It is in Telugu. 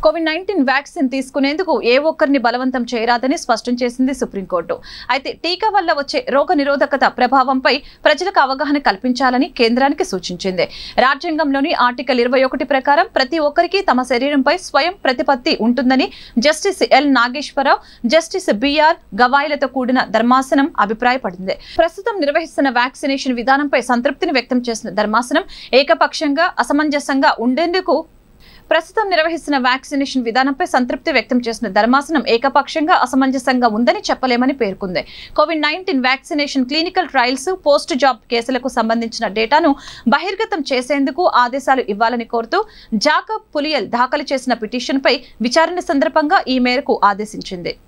కోవిడ్ నైన్టీన్ వ్యాక్సిన్ తీసుకునేందుకు ఏ ఒక్కరిని బలవంతం చేయరాదని స్పష్టం చేసింది సుప్రీంకోర్టు అయితే టీకా వల్ల వచ్చే రోగ నిరోధకత ప్రభావంపై ప్రజలకు అవగాహన కల్పించాలని కేంద్రానికి సూచించింది రాజ్యాంగంలోని ఆర్టికల్ ఇరవై ఒకటి ప్రకారం ప్రతి ఒక్కరికి తమ శరీరంపై స్వయం ప్రతిపత్తి ఉంటుందని justice L Nageswara Rao justice B R గవాయిలతో కూడిన ధర్మాసనం అభిప్రాయపడింది ప్రస్తుతం నిర్వహిస్తున్న వ్యాక్సినేషన్ విధానంపై సంతృప్తిని వ్యక్తం చేసిన ధర్మాసనం ఏకపక్షంగా అసమంజసంగా ఉండేందుకు ప్రస్తుతం నిర్వహిస్తున్న వ్యాక్సినేషన్ విధానంపై సంతృప్తి వ్యక్తం చేసిన ధర్మాసనం ఏకపక్షంగా అసమంజసంగా ఉందని చెప్పలేమని పేర్కొంది Covid nineteen vaccination clinical trials post jab కేసులకు సంబంధించిన డేటాను బహిర్గతం చేసేందుకు ఆదేశాలు ఇవ్వాలని కోరుతూ జాకబ్ పులియల్ దాఖలు చేసిన పిటిషన్పై విచారణ సందర్భంగా ఈ మేరకు ఆదేశించింది